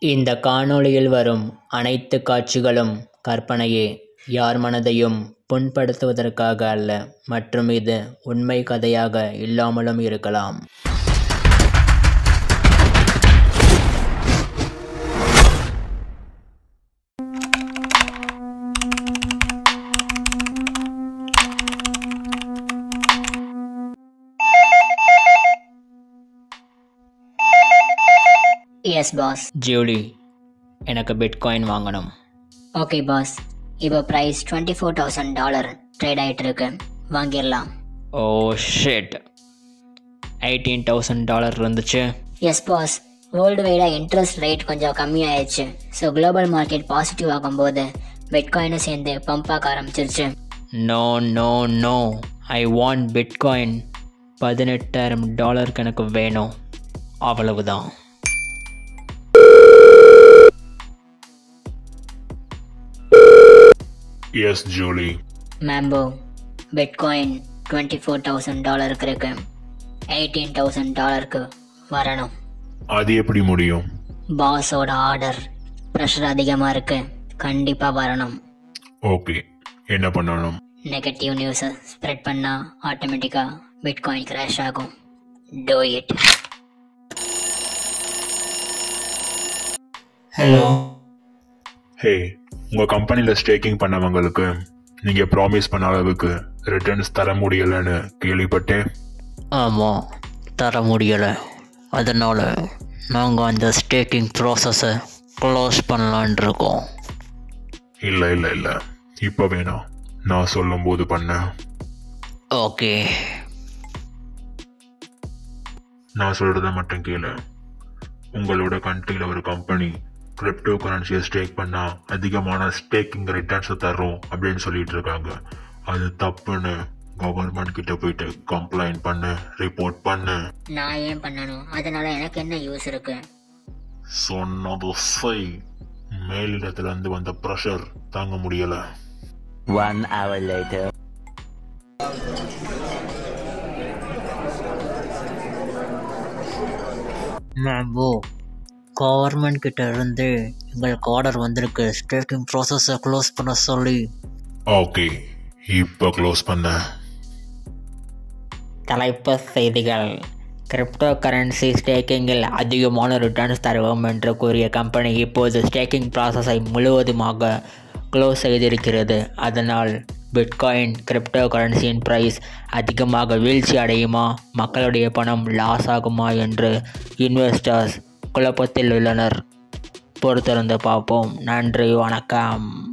இந்த காணொளியில் வரும் அனைத்து காட்சிகளும் கற்பனையே யார் மனதையும் புண்படுத்துவதற்காக அல்ல மற்றும் இது உண்மை கதையாக இல்லாமலும் இருக்கலாம் எஸ் பாஸ் ஜூலி எனக்கு பிட்காயின் வாங்கணும் ஓகே பாஸ் இப்போ price twenty four thousand dollar trade ஆகிட்டு இருக்கு வாங்கிடலாம் oh shit eighteen thousand dollar இருந்துச்சு எஸ் பாஸ் வேர்ல்டு வைடாக இன்ட்ரெஸ்ட் ரேட் கொஞ்சம் கம்மியாயிடுச்சு ஸோ குளோபல் மார்க்கெட் பாசிட்டிவ் ஆகும்போது பிட்காயினும் சேர்ந்து பம்ப் ஆக ஆரம்பிச்சிருச்சு no no no I want bitcoin பதினெட்டாயிரம் டாலருக்கு எனக்கு வேணும் அவ்வளவுதான் எஸ் ஜூலி மேம்போ பிட்காயின் டுவெண்ட்டி ஃபோர் தௌசண்ட் டாலருக்கு இருக்கு எயிட்டீன் தௌசண்ட் டாலருக்கு வரணும் அது எப்படி முடியும் பாஸோட ஆர்டர் ப்ரெஷர் அதிகமாக இருக்கு கண்டிப்பாக வரணும் ஓகே என்ன பண்ணணும் நெகட்டிவ் நியூஸை ஸ்ப்ரெட் பண்ணால் ஆட்டோமேட்டிக்காக பிட்காயின் கிராஷ் ஆகும் டோ இட் ஹலோ ஹே உங்கள் கம்பெனியில் ஸ்டேக்கிங் பண்ணவங்களுக்கு நீங்கள் ப்ராமிஸ் பண்ண அளவுக்கு ரிட்டர்ன்ஸ் தர முடியலைன்னு கேள்விப்பட்டேன் ஆமாம் தர முடியலை அதனால் நாங்கள் அந்த ஸ்டேக்கிங் ப்ராசஸை க்ளோஸ் பண்ணலான் இருக்கோம் இல்லை இல்லை இல்லை இப்போ வேணாம் நான் சொல்லும்போது பண்ணேன் ஓகே நான் சொல்கிறத மட்டும் கேளு உங்களோட கண்ட்ரியில் ஒரு கம்பெனி கிரிப்டோ கரன்சியை ஸ்டேக் பண்ணால் அதிகமான ஸ்டேக்கிங் ரிட்டர்ன்ஸை தரும் அப்படின்னு சொல்லிட்டு இருக்காங்க அது தப்புன்னு கவர்மெண்ட் கிட்ட போயிட்டு கம்ப்ளைண்ட் பண்ணு ரிப்போர்ட் பண்ணு நான் ஏன் பண்ணணும் அதனால எனக்கு என்ன யூஸ் இருக்கு சொன்னது செய் மேலிடத்துல இருந்து வந்த ப்ரெஷர் தாங்க முடியல One hour later. மேம்போ கவர்மெண்ட் கிட்ட இருந்து எங்களுக்கு ஆர்டர் வந்திருக்கு ஸ்டேக்கிங் ப்ராசஸை க்ளோஸ் பண்ண சொல்லி ஓகே இப்போ க்ளோஸ் பண்ண தலைப்பு செய்திகள் கிரிப்டோ கரன்சி ஸ்டேக்கிங்கில் அதிகமான ரிட்டர்ன்ஸ் தருவோம் என்று கூறிய கம்பெனி இப்போது ஸ்டேக்கிங் ப்ராசஸை முழுவதுமாக க்ளோஸ் செய்திருக்கிறது அதனால் பிட்காயின் கிரிப்டோ கரன்சியின் ப்ரைஸ் அதிகமாக வீழ்ச்சி அடையுமா மக்களுடைய பணம் லாஸ் ஆகுமா என்று இன்வெஸ்டர்ஸ் குழப்பத்தில் உள்ளனர் பொறுத்திருந்து பார்ப்போம் நன்றி வணக்கம்